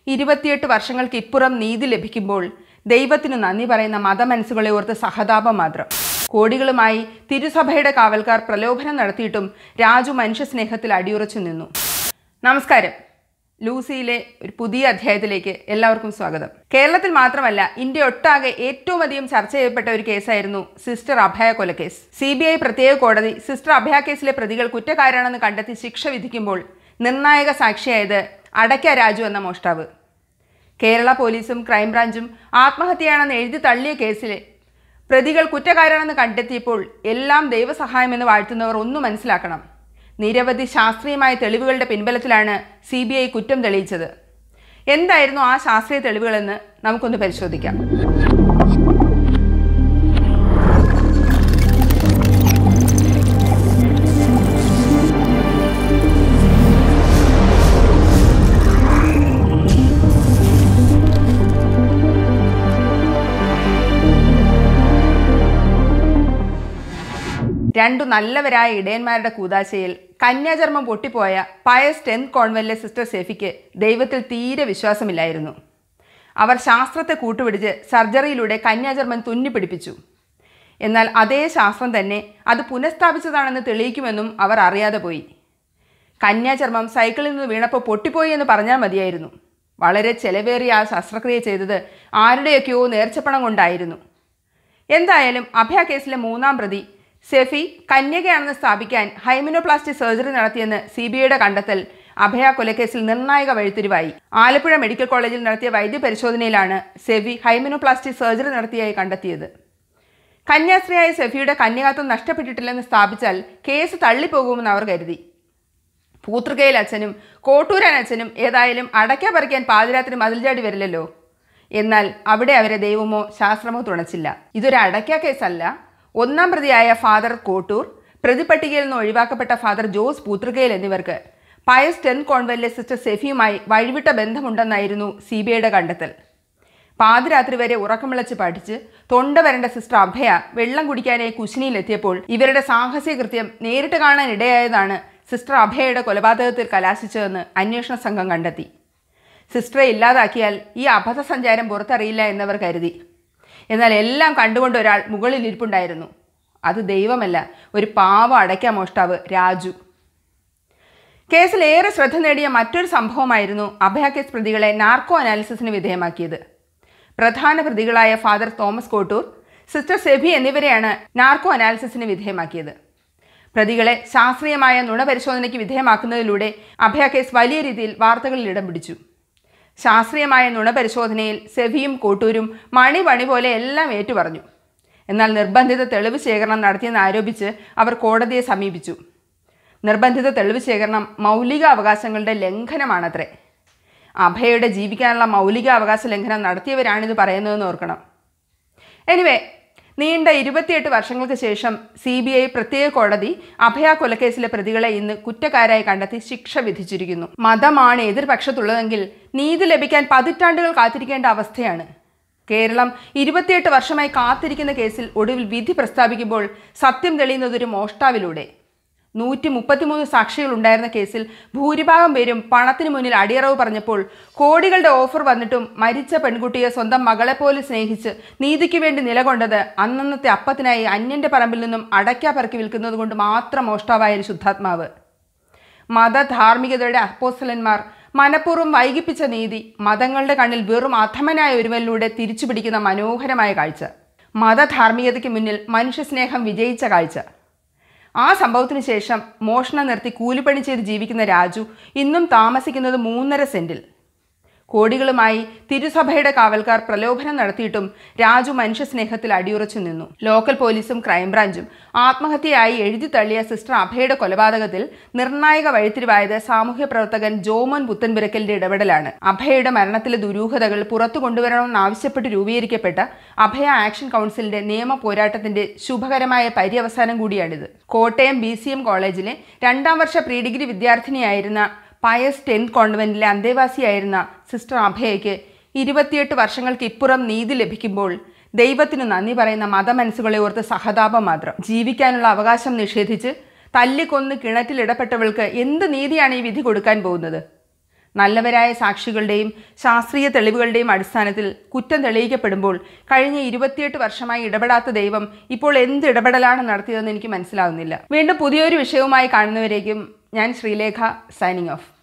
ഇരുപത്തിയെട്ട് വർഷങ്ങൾക്ക് ഇപ്പുറം നീതി ലഭിക്കുമ്പോൾ ദൈവത്തിന് നന്ദി പറയുന്ന മതമനസ്സുകളെ ഓർത്ത് സഹതാപം മാത്രം കോടികളുമായി തിരുസഭയുടെ കാവൽക്കാർ പ്രലോഭനം നടത്തിയിട്ടും രാജു മനുഷ്യസ്നേഹത്തിൽ അടിയുറച്ചു നിന്നു നമസ്കാരം ലൂസിയിലെ ഒരു പുതിയ അധ്യായത്തിലേക്ക് എല്ലാവർക്കും സ്വാഗതം കേരളത്തിൽ മാത്രമല്ല ഇന്ത്യ ഒട്ടാകെ ഏറ്റവും അധികം ചർച്ച ചെയ്യപ്പെട്ട ഒരു കേസായിരുന്നു സിസ്റ്റർ അഭയ കൊലക്കേസ് സി ബി ഐ പ്രത്യേക കോടതി സിസ്റ്റർ അഭയ കേസിലെ പ്രതികൾ കുറ്റക്കാരാണെന്ന് കണ്ടെത്തി ശിക്ഷ വിധിക്കുമ്പോൾ നിർണായക സാക്ഷിയായത് അടയ്ക്ക രാജു എന്ന മോഷ്ടാവ് കേരള പോലീസും ക്രൈംബ്രാഞ്ചും ആത്മഹത്യയാണെന്ന് എഴുതി തള്ളിയ കേസിലെ പ്രതികൾ കുറ്റക്കാരാണെന്ന് കണ്ടെത്തിയപ്പോൾ എല്ലാം ദൈവസഹായമെന്ന് വാഴ്ത്തുന്നവർ ഒന്നും മനസ്സിലാക്കണം നിരവധി ശാസ്ത്രീയമായ തെളിവുകളുടെ പിൻബലത്തിലാണ് സി ബി ഐ കുറ്റം തെളിയിച്ചത് എന്തായിരുന്നു ആ ശാസ്ത്രീയ തെളിവുകളെന്ന് നമുക്കൊന്ന് പരിശോധിക്കാം രണ്ടു നല്ലവരായ ഇടയന്മാരുടെ കൂതാശയിൽ കന്യാചർമ്മം പൊട്ടിപ്പോയ പയസ് ടെൻത്ത് കോൺവെന്റിലെ സിസ്റ്റർ സെഫിക്ക് ദൈവത്തിൽ തീരെ വിശ്വാസമില്ലായിരുന്നു അവർ ശാസ്ത്രത്തെ കൂട്ടുപിടിച്ച് സർജറിയിലൂടെ കന്യാചർമ്മം തുന്നിപ്പിടിപ്പിച്ചു എന്നാൽ അതേ ശാസ്ത്രം തന്നെ അത് പുനഃസ്ഥാപിച്ചതാണെന്ന് തെളിയിക്കുമെന്നും അവർ അറിയാതെ പോയി കന്യാചർമ്മം സൈക്കിളിൽ നിന്ന് വീണപ്പോൾ പൊട്ടിപ്പോയി എന്ന് പറഞ്ഞാൽ മതിയായിരുന്നു വളരെ ചെലവേറിയ ആ ശസ്ത്രക്രിയ ചെയ്തത് ആരുടെയൊക്കെയോ നേർച്ചപ്പണം കൊണ്ടായിരുന്നു എന്തായാലും അഭയ കേസിലെ മൂന്നാം പ്രതി സെഫി കന്യകയാണെന്ന് സ്ഥാപിക്കാൻ ഹൈമിനോപ്ലാസ്റ്റി സർജറി നടത്തിയെന്ന് സി ബി ഐയുടെ കണ്ടെത്തൽ അഭയ കൊലക്കേസിൽ നിർണായക വഴിത്തിരിവായി ആലപ്പുഴ മെഡിക്കൽ കോളേജിൽ നടത്തിയ വൈദ്യപരിശോധനയിലാണ് സെഫി ഹൈമിനോപ്ലാസ്റ്റി സർജറി നടത്തിയായി കണ്ടെത്തിയത് കന്യാസ്ത്രീയായ സെഫിയുടെ കന്യാത്വം നഷ്ടപ്പെട്ടിട്ടില്ലെന്ന് സ്ഥാപിച്ചാൽ കേസ് തള്ളിപ്പോകുമെന്ന് അവർ കരുതി പൂത്തൃകയിൽ അച്ഛനും കോട്ടൂരാൻ അച്ഛനും ഏതായാലും അടയ്ക്ക പറിക്കാൻ പാതിരാത്രി മതിൽചാടി വരില്ലല്ലോ എന്നാൽ അവിടെ അവരെ ദൈവമോ ശാസ്ത്രമോ തുണച്ചില്ല ഇതൊരു അടയ്ക്ക കേസല്ല ഒന്നാം പ്രതിയായ ഫാദർ കോട്ടൂർ പ്രതിപട്ടികയിൽ നിന്ന് ഒഴിവാക്കപ്പെട്ട ഫാദർ ജോസ് പൂത്തൃകയിൽ എന്നിവർക്ക് പയസ് ടെൻ കോൺവെന്റിലെ സിസ്റ്റർ സെഫിയുമായി വഴിവിട്ട ബന്ധമുണ്ടെന്നായിരുന്നു സി ബി ഐയുടെ കണ്ടെത്തൽ പാതിരാത്രി വരെ ഉറക്കം വിളച്ച് പഠിച്ച് തൊണ്ട വരേണ്ട സിസ്റ്റർ അഭയ വെള്ളം കുടിക്കാനായി കുശിനിയിലെത്തിയപ്പോൾ ഇവരുടെ സാഹസിക കൃത്യം നേരിട്ട് കാണാൻ ഇടയായതാണ് സിസ്റ്റർ അഭയയുടെ കൊലപാതകത്തിൽ കലാശിച്ചതെന്ന് അന്വേഷണ സംഘം കണ്ടെത്തി സിസ്റ്ററെ ഇല്ലാതാക്കിയാൽ ഈ അബദ്ധ സഞ്ചാരം പുറത്തറിയില്ല എന്നവർ കരുതി എന്നാൽ എല്ലാം കണ്ടുകൊണ്ട് ഒരാൾ മുകളിൽ ഇരിപ്പുണ്ടായിരുന്നു അത് ദൈവമല്ല ഒരു പാവ അടയ്ക്ക മോഷ്ടാവ് രാജു കേസിൽ ഏറെ ശ്രദ്ധ നേടിയ മറ്റൊരു സംഭവമായിരുന്നു അഭയ കേസ് പ്രതികളെ നാർക്കോ അനാലിസിസിന് വിധേയമാക്കിയത് പ്രധാന പ്രതികളായ father Thomas Kottoor sister Sebi എന്നിവരെയാണ് നാർക്കോ അനാലിസിസിന് വിധേയമാക്കിയത് പ്രതികളെ ശാസ്ത്രീയമായ നുണപരിശോധനയ്ക്ക് വിധേയമാക്കുന്നതിലൂടെ അഭയ കേസ് വലിയ രീതിയിൽ വാർത്തകളിൽ ഇടം പിടിച്ചു ശാസ്ത്രീയമായ നുണപരിശോധനയിൽ സെവിയും കോട്ടൂരും മണി പണി പോലെ എല്ലാം ഏറ്റുപറഞ്ഞു എന്നാൽ നിർബന്ധിത തെളിവ് ശേഖരണം നടത്തിയെന്ന് ആരോപിച്ച് അവർ കോടതിയെ സമീപിച്ചു നിർബന്ധിത തെളിവ് ശേഖരണം മൗലിക അവകാശങ്ങളുടെ ലംഘനമാണത്രേ അഭയയുടെ ജീവിക്കാനുള്ള മൗലിക അവകാശ ലംഘനം നടത്തിയവരാണിത് പറയുന്നതെന്ന് ഓർക്കണം എനിവേ നീണ്ട ഇരുപത്തിയെട്ട് വർഷങ്ങൾക്ക് ശേഷം സി ബി ഐ പ്രത്യേക കോടതി അഭയ കൊലക്കേസിലെ പ്രതികളെ ഇന്ന് കുറ്റക്കാരായി കണ്ടെത്തി ശിക്ഷ വിധിച്ചിരിക്കുന്നു മതമാണ് എതിർപക്ഷത്തുള്ളതെങ്കിൽ നീതി ലഭിക്കാൻ പതിറ്റാണ്ടുകൾ കാത്തിരിക്കേണ്ട അവസ്ഥയാണ് കേരളം ഇരുപത്തിയെട്ട് വർഷമായി കാത്തിരിക്കുന്ന കേസിൽ ഒടുവിൽ വിധി പ്രസ്താവിക്കുമ്പോൾ സത്യം തെളിയുന്നതൊരു മോഷ്ടാവിലൂടെ നൂറ്റി മുപ്പത്തിമൂന്ന് സാക്ഷികൾ ഉണ്ടായിരുന്ന കേസിൽ ഭൂരിഭാഗം പേരും പണത്തിന് മുന്നിൽ അടിയറവ് പറഞ്ഞപ്പോൾ കോടികളുടെ ഓഫർ വന്നിട്ടും മരിച്ച പെൺകുട്ടിയെ സ്വന്തം മകളെപ്പോലെ സ്നേഹിച്ച് നീതിക്ക് വേണ്ടി നിലകൊണ്ടത് അന്നന്നത്തെ അപ്പത്തിനായി അന്യന്റെ പറമ്പിൽ നിന്നും അടയ്ക്ക പറക്കി വിൽക്കുന്നത് കൊണ്ട് മാത്രം മോഷ്ടാവായ ഒരു ശുദ്ധാത്മാവ് മതധാർമ്മികതയുടെ അപ്പോസ്തലന്മാർ മനഃപൂർവ്വം വൈകിപ്പിച്ച നീതി മതങ്ങളുടെ കണ്ണിൽ വെറും അധമനായ ഒരുവനിലൂടെ തിരിച്ചുപിടിക്കുന്ന മനോഹരമായ കാഴ്ച മതധാർമ്മികതയ്ക്ക് മുന്നിൽ മനുഷ്യസ്നേഹം വിജയിച്ച കാഴ്ച ആ സംഭവത്തിന് ശേഷം മോഷണം നിർത്തി കൂലിപ്പണി ചെയ്ത് ജീവിക്കുന്ന രാജു ഇന്നും താമസിക്കുന്നത് മൂന്നര സെന്റിൽ കോടികളുമായി തിരുസഭയുടെ കാവൽക്കാർ പ്രലോഭനം നടത്തിയിട്ടും രാജു മനുഷ്യസ്നേഹത്തിൽ അടിയുറച്ചു നിന്നു ലോക്കൽ പോലീസും ക്രൈംബ്രാഞ്ചും ആത്മഹത്യയായി എഴുതി തള്ളിയ സിസ്റ്റർ അഭയുടെ കൊലപാതകത്തിൽ നിർണായക വഴിത്തിരിവായത് സാമൂഹ്യ പ്രവർത്തകൻ ജോമോൻ പുത്തൻപുരക്കലിന്റെ ഇടപെടലാണ് അഭയുടെ മരണത്തിലെ ദുരൂഹതകൾ പുറത്തു കൊണ്ടുവരണമെന്നാവശ്യപ്പെട്ട് രൂപീകരിക്കപ്പെട്ട അഭയ ആക്ഷൻ കൗൺസിലിന്റെ നിയമ പോരാട്ടത്തിന്റെ ശുഭകരമായ പര്യവസാനം കൂടിയാണിത് കോട്ടയം ബി കോളേജിലെ രണ്ടാം വർഷ പ്രീ ഡിഗ്രി വിദ്യാർത്ഥിനിയായിരുന്ന പയസ് ടെൻത്ത് കോൺവെന്റിലെ അന്തേവാസിയായിരുന്ന സിസ്റ്റർ അഭയയ്ക്ക് ഇരുപത്തിയെട്ട് വർഷങ്ങൾക്ക് ഇപ്പുറം നീതി ലഭിക്കുമ്പോൾ ദൈവത്തിന് നന്ദി പറയുന്ന മതമനസ്സുകളെ ഓർത്ത് സഹതാപം മാത്രം ജീവിക്കാനുള്ള അവകാശം നിഷേധിച്ച് തല്ലിക്കൊന്ന് കിണറ്റിലിടപെട്ടവൾക്ക് എന്ത് നീതിയാണ് ഈ വിധി കൊടുക്കാൻ പോകുന്നത് നല്ലവരായ സാക്ഷികളുടെയും ശാസ്ത്രീയ തെളിവുകളുടെയും അടിസ്ഥാനത്തിൽ കുറ്റം തെളിയിക്കപ്പെടുമ്പോൾ കഴിഞ്ഞ ഇരുപത്തിയെട്ട് വർഷമായി ഇടപെടാത്ത ദൈവം ഇപ്പോൾ എന്ത് ഇടപെടലാണ് നടത്തിയതെന്ന് എനിക്ക് മനസ്സിലാകുന്നില്ല വീണ്ടും പുതിയൊരു വിഷയവുമായി കാണുന്നവരേക്കും ഞാൻ ശ്രീലേഖ സൈനിങ് ഓഫ്